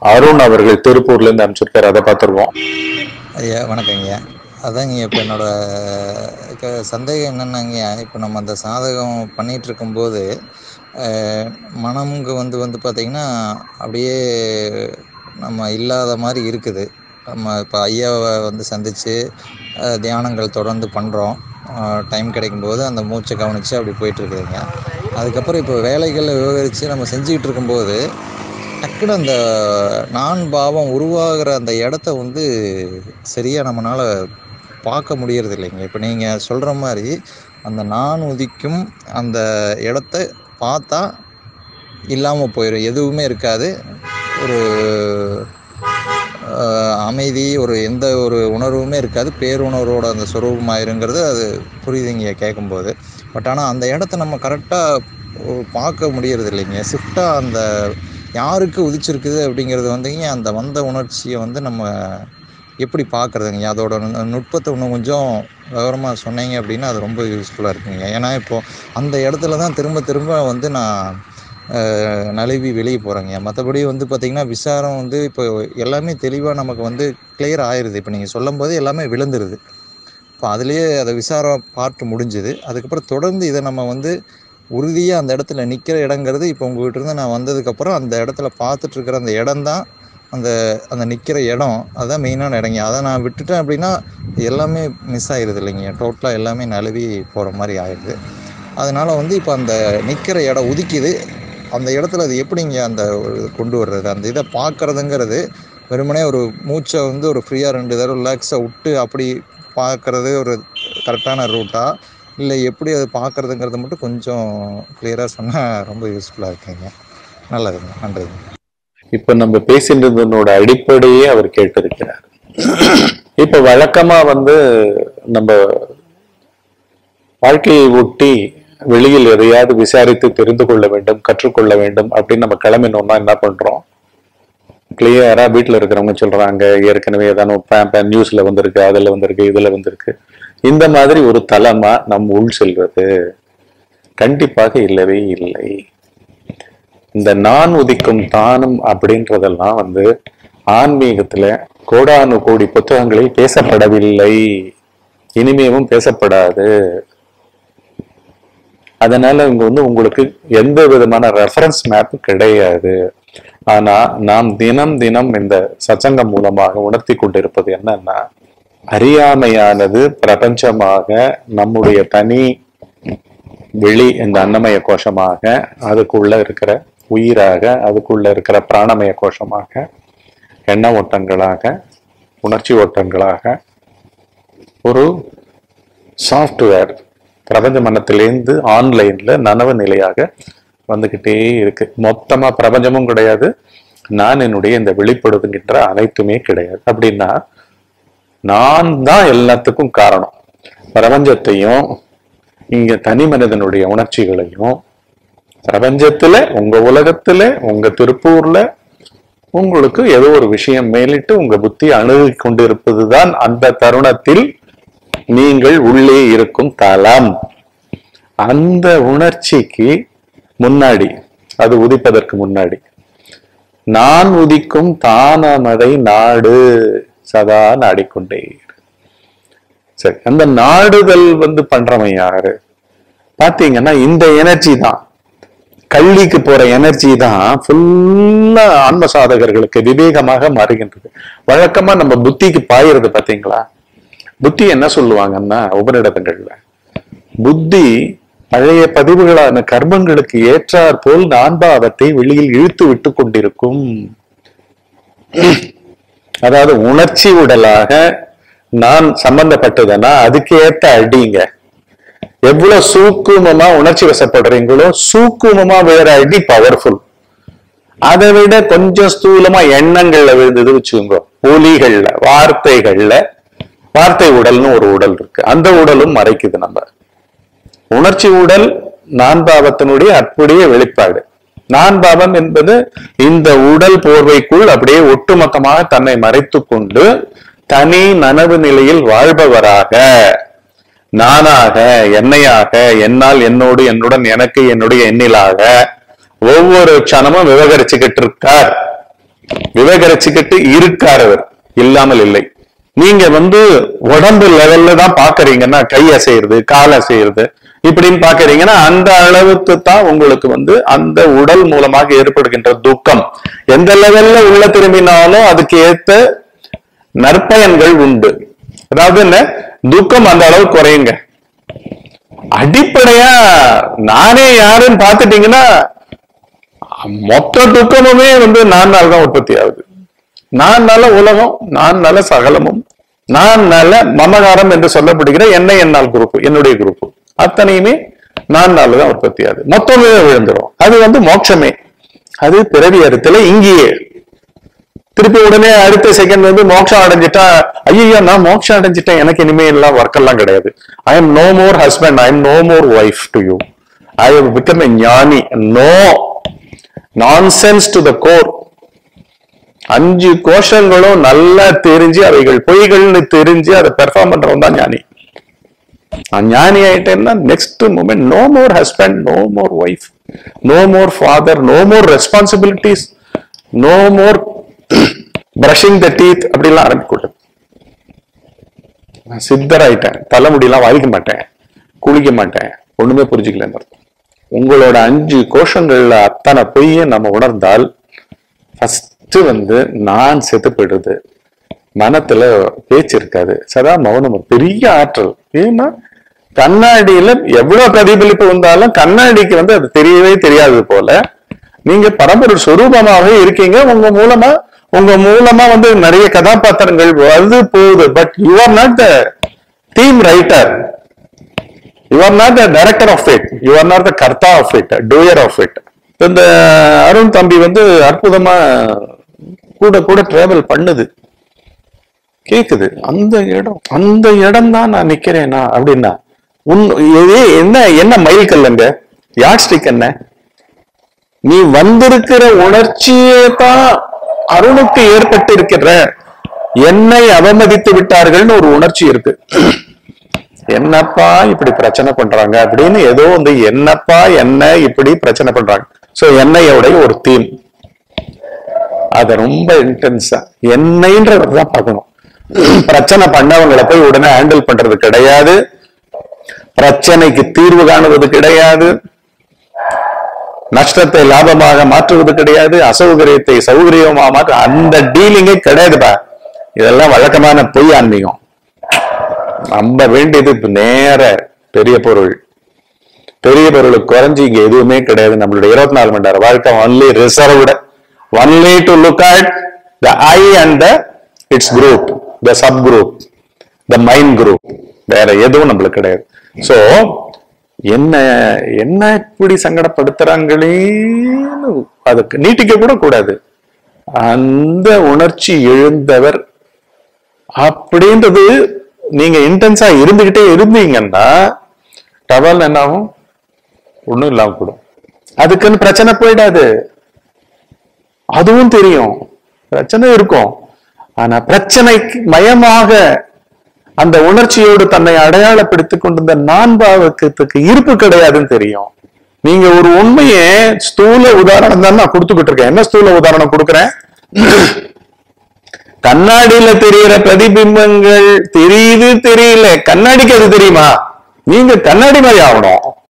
அருண் அவர்கள் திருப்பூர்ல இருந்து அனுப்பிச்சிருக்காரு அதை பார்த்துருவோம் ஐயா வணக்கங்க அதாங்க இப்போ என்னோட க சந்தேகம் என்னென்னாங்க இப்போ நம்ம அந்த சாதகம் பண்ணிகிட்டு இருக்கும்போது அஹ், மனம்ங்க வந்து வந்து பார்த்திங்கன்னா அப்படியே நம்ம இல்லாத மாதிரி இருக்குது நம்ம இப்போ ஐயாவை வந்து சந்தித்து தியானங்கள் தொடர்ந்து பண்ணுறோம் டைம் கிடைக்கும்போது அந்த மூச்சை கவனித்து அப்படி போயிட்டுருக்குதுங்க அதுக்கப்புறம் இப்போ வேலைகளை விவகரித்து நம்ம செஞ்சுக்கிட்டு இருக்கும்போது டக்குன்னு அந்த நான் பாவம் உருவாகிற அந்த இடத்த வந்து சரியாக நம்மளால் பார்க்க முடியறது இல்லைங்க இப்போ நீங்கள் சொல்கிற மாதிரி அந்த நான் உதிக்கும் அந்த இடத்த பார்த்தா இல்லாமல் போயிடும் எதுவுமே இருக்காது ஒரு அஹ், அமைதி ஒரு எந்த ஒரு உணர்வுமே இருக்காது பேருணர்வோட அந்த சொரூபமாயிருங்கிறது அது புரியுதுங்க கேட்கும்போது பட் ஆனால் அந்த இடத்த நம்ம கரெக்டாக பார்க்க முடியறது இல்லைங்க ஷிஃப்டாக அந்த யாருக்கு உதிச்சிருக்குது அப்படிங்கிறது வந்துங்க அந்த வந்த உணர்ச்சியை வந்து நம்ம எப்படி பார்க்குறதுங்க அதோட நு- நுட்பத்தை இன்னும் கொஞ்சம் விவரமாக சொன்னீங்க அப்படின்னா அது ரொம்ப யூஸ்ஃபுல்லாக இருக்குங்க ஏன்னா இப்போது அந்த இடத்துல தான் திரும்ப திரும்ப வந்து நான் அஹ், நழுவி வெளியே போகிறேங்க மற்றபடி வந்து பார்த்திங்கன்னா விசாரம் வந்து இப்போ எல்லாமே தெளிவாக நமக்கு வந்து கிளியர் ஆயிடுது இப்போ நீங்கள் சொல்லும் போது எல்லாமே விழுந்துருது இப்போ அதுலேயே அதை விசாரம் பார்ட்டு முடிஞ்சுது அதுக்கப்புறம் தொடர்ந்து இதை நம்ம வந்து உறுதியாக அந்த இடத்துல நிற்கிற இடங்கிறது இப்போ உங்ககிட்ட இருந்து நான் வந்ததுக்கப்புறம் அந்த இடத்துல பார்த்துட்டு இருக்கிற அந்த இடம் தான் அந்த அந்த நிற்கிற இடம் அதுதான் மெயினான இடங்க அதை நான் விட்டுட்டேன் அப்படின்னா எல்லாமே மிஸ் ஆயிடுது இல்லைங்க டோட்டலாக எல்லாமே நழுவி போகிற மாதிரி ஆயிடுது அதனால வந்து இப்போ அந்த நிற்கிற இடம் உதிக்குது அந்த இடத்துல அது எப்படிங்க அந்த ஒரு கொண்டு வர்றது அந்த இதை பார்க்கறதுங்கிறது வெறுமனே ஒரு மூச்சை வந்து ஒரு ஃப்ரீயாக ரெண்டு தடவை ரிலாக்ஸாக விட்டு அப்படி பார்க்கறது ஒரு கரெக்டான ரூட்டா இல்லை எப்படி அது பார்க்கறதுங்கிறது மட்டும் கொஞ்சம் கிளியராக சொன்னால் ரொம்ப யூஸ்ஃபுல்லாக இருக்குங்க நல்லதுங்க நன்றிங்க இப்ப நம்ம பேசின்றதனோட அடிப்படையே அவர் கேட்டிருக்கிறார் இப்ப வழக்கமா வந்து நம்ம வாழ்க்கையை ஒட்டி வெளியில் எதையாவது விசாரித்து தெரிந்து கொள்ள வேண்டும் கற்றுக்கொள்ள வேண்டும் அப்படின்னு நம்ம கிளம்பினோம்னா என்ன பண்றோம் கிளியரா வீட்டுல இருக்கிறவங்க சொல்றாங்க ஏற்கனவே ஏதாவது நியூஸ்ல வந்திருக்கு அதுல வந்திருக்கு இதுல வந்திருக்கு இந்த மாதிரி ஒரு தலமா நம் உள் செல்வது கண்டிப்பாக இல்லவே இல்லை இந்த நான் உதிக்கும் தானம் அப்படின்றதெல்லாம் வந்து ஆன்மீகத்துல கோடானு கோடி புத்தகங்களில் பேசப்படவில்லை இனிமேவும் பேசப்படாது அதனால இங்க வந்து உங்களுக்கு எந்த விதமான ரெஃபரன்ஸ் மேப் கிடையாது ஆனா நாம் தினம் தினம் இந்த சச்சங்கம் மூலமாக உணர்த்தி கொண்டிருப்பது என்னன்னா அறியாமையானது பிரபஞ்சமாக நம்முடைய தனி வெளி இந்த அன்னமய கோஷமாக அதுக்குள்ள இருக்கிற உயிராக அதுக்குள்ள இருக்கிற பிராணமய கோஷமாக எண்ண ஓட்டங்களாக உணர்ச்சி ஓட்டங்களாக ஒரு சாஃப்ட்வேர் பிரபஞ்ச மனத்திலேருந்து ஆன்லைன்ல நனவு நிலையாக வந்துகிட்டே இருக்கு மொத்தமா பிரபஞ்சமும் கிடையாது நான் என்னுடைய இந்த வெளிப்படுதுங்கின்ற அனைத்துமே கிடையாது அப்படின்னா நான் தான் எல்லாத்துக்கும் காரணம் பிரபஞ்சத்தையும் இங்க தனி மனிதனுடைய உணர்ச்சிகளையும் பிரபஞ்சத்துல உங்க உலகத்துல உங்க திருப்பூர்ல உங்களுக்கு ஏதோ ஒரு விஷயம் மேலிட்டு உங்க புத்தி அணுகி கொண்டிருப்பதுதான் அந்த தருணத்தில் நீங்கள் உள்ளே இருக்கும் தலம் அந்த உணர்ச்சிக்கு முன்னாடி அது உதிப்பதற்கு முன்னாடி நான் உதிக்கும் தானமதை நாடு சதா நாடிக்கொண்டே இரு. சரி அந்த நாடுதல் வந்து பண்றவன் யாரு பாத்தீங்கன்னா இந்த எனர்ஜி தான் கல்விக்கு போற எனர்ஜி தான் ஃபுல்லா ஆன்ம சாதகர்களுக்கு விவேகமாக மாறுகின்றது வழக்கமா நம்ம புத்திக்கு பாயிறது பாத்தீங்களா புத்தி என்ன சொல்லுவாங்கன்னா உபரிடங்கள்ல புத்தி பழைய பதிவுகளான கர்மங்களுக்கு ஏற்றாற் போல் நான்பாவத்தை வெளியில் இழுத்து விட்டு கொண்டிருக்கும் அதாவது உணர்ச்சி உடலாக நான் சம்பந்தப்பட்டதுன்னா அதுக்கு ஏத்த அடிங்க எவ்வளவு சூக்குமமா உணர்ச்சி வசப்படுறீங்களோ சூக்குமமா வேற அடி பவர்ஃபுல் அதை விட கொஞ்சம் ஸ்தூலமா எண்ணங்கள்ல விழுந்தது வச்சுக்கோங்க ஒலிகள்ல வார்த்தைகள்ல வார்த்தை உடல்னு ஒரு உடல் இருக்கு அந்த உடலும் மறைக்குது நம்ம உணர்ச்சி உடல் நான் பாவத்தினுடைய அப்படியே வெளிப்பாடு நான் பாவம் என்பது இந்த உடல் போர்வைக்குள் அப்படியே ஒட்டுமொத்தமாக தன்னை மறைத்து கொண்டு தனி நனவு நிலையில் வாழ்பவராக நானாக என்னையாக என்னால் என்னோடு என்னுடன் எனக்கு என்னுடைய எண்ணிலாக ஒவ்வொரு க்ஷணமும் விவகரிச்சுக்கிட்டு இருக்கார் விவேகரிச்சுக்கிட்டு இருக்காரவர் இல்லாமல் இல்லை நீங்க வந்து உடம்பு லெவல்ல தான் பாக்குறீங்கன்னா கை அசைறது கால் அசைறது இப்படின்னு பாக்குறீங்கன்னா அந்த அளவுக்கு தான் உங்களுக்கு வந்து அந்த உடல் மூலமாக ஏற்படுகின்ற துக்கம் எந்த லெவல்ல உள்ள திரும்பினாலும் அதுக்கு ஏத்த நற்பயன்கள் உண்டு அதாவது என்ன துக்கம் அந்த அளவு குறையுங்க அடிப்படையா நானே யாருன்னு பாத்துட்டீங்கன்னா மொத்த துக்கமுமே வந்து நான் தான் உற்பத்தி ஆகுது நான் நல்ல உலகம் நான் நல்ல சகலமும் நான் நல்ல மமகாரம் என்று சொல்லப்படுகிற என்ன என்னால் குரூப் என்னுடைய குரூப் அத்தனையுமே நான் தான் உற்பத்தி ஆகுது மொத்தமே விழுந்துரும் அது வந்து மோட்சமே அது பிறவி அறுத்தல இங்கேயே திருப்பி உடனே அடுத்த செகண்ட் வந்து மோட்சம் அடைஞ்சிட்டா ஐயோ நான் மோட்சம் அடைஞ்சிட்டேன் எனக்கு இனிமே எல்லாம் ஒர்க் எல்லாம் கிடையாது I am no more husband I am no more wife to you I have become a ஞானி no nonsense to the core அஞ்சு கோஷங்களும் நல்லா தெரிஞ்சு அவைகள் பொய்கள்னு தெரிஞ்சு அதை பெர்ஃபார்ம் பண்றவன் தான் ஞானி நான் ஞானி ஆயிட்டேன்னா next moment no more husband no more wife no more father no more responsibilities no more brushing the teeth அப்படிலாம் ஆரம்பிக்கூடாது நான் சித்தராயிட்டேன் தலைமுடியெல்லாம் வாதிக்க மாட்டேன் குளிக்க மாட்டேன் ஒண்ணுமே புரிஞ்சுக்கலன்னு அர்த்தம் உங்களோட அஞ்சு கோஷங்கள்ல அத்தனை பொய்யும் நம்ம உணர்ந்தால் ஃபர்ஸ்ட் வந்து நான் செத்து போயிடுது மனத்துல பேச்சு இருக்காது சதா மௌனம் ஒரு பெரிய ஆற்றல் ஏன்னா கண்ணாடியில எவ்வளவு பிரதிபலிப்பு வந்தாலும் கண்ணாடிக்கு வந்து அது தெரியவே தெரியாது போல நீங்க பரம்பொருள் சொரூபமாகவே இருக்கீங்க உங்க மூலமா உங்க மூலமா வந்து நிறைய கதாபாத்திரங்கள் வருது போகுது but you are not the theme writer you are not the director of it you are not the கர்த்தா of it doer of it இந்த அருண் தம்பி வந்து அற்புதமா கூட கூட டிராவல் பண்ணுது கேக்குது அந்த இடம் அந்த இடம் தான் நான் நிக்கிறேனா அப்படின்னா உன் இது என்ன என்ன மைல் கல்லுங்க யாட்ஸ்டிக் என்ன நீ வந்திருக்கிற உணர்ச்சியே தான் அருணுக்கு ஏற்பட்டு இருக்கிற என்னை அவமதித்து விட்டார்கள்னு ஒரு உணர்ச்சி இருக்கு என்னப்பா இப்படி பிரச்சனை பண்றாங்க அப்படின்னு ஏதோ வந்து என்னப்பா என்ன இப்படி பிரச்சனை பண்றாங்க சோ என்னையோட ஒரு தீம் அத ரொம்ப இன்டென்ஸா என்னைன்றதான் பார்க்கணும் பிரச்சனை பண்ணவங்களை போய் உடனே ஹேண்டில் பண்றது கிடையாது பிரச்சனைக்கு தீர்வு காணுவது கிடையாது நஷ்டத்தை லாபமாக மாற்றுவது கிடையாது அசௌகரியத்தை சௌகரியமா மாற்ற அந்த டீலிங்கே கிடையாதுப்பா இதெல்லாம் வழக்கமான பொய் ஆன்மீகம் நம்ப வேண்டியது இப்ப நேர பெரிய பொருள் பெரிய பொருளுக்கு குறைஞ்சு இங்க எதுவுமே கிடையாது நம்மளுடைய இருபத்தி நாலு மணி நேரம் வாழ்க்கை only reserved only to look at the I and the its group the sub group the mind group வேற எதுவும் நம்மளுக்கு கிடையாது சோ என்ன என்ன இப்படி சங்கடப்படுத்துறாங்களேன்னு அதுக்கு நீட்டிக்க கூட கூடாது அந்த உணர்ச்சி எழுந்தவர் அப்படின்றது நீங்க இன்டென்ஸா இருந்துகிட்டே இருந்தீங்கன்னா டவல் என்ன ஆகும் ஒண்ணும் இல்லாம கூடும் அதுக்குன்னு பிரச்சனை போயிடாது அதுவும் தெரியும் பிரச்சனை இருக்கும் ஆனா பிரச்சனைக்கு மயமாக அந்த உணர்ச்சியோடு தன்னை அடையாளப்படுத்திக் கொண்டிருந்த நான்பாவத்துக்கு இருப்பு கிடையாதுன்னு தெரியும் நீங்க ஒரு உண்மையை ஸ்தூல உதாரணம் தான் நான் கொடுத்துக்கிட்டு இருக்கேன் என்ன ஸ்தூல உதாரணம் கொடுக்குறேன் கண்ணாடியில தெரியிற பிரதிபிம்பங்கள் தெரியுது தெரியல கண்ணாடிக்கு அது தெரியுமா நீங்க கண்ணாடி மாதிரி ஆகணும்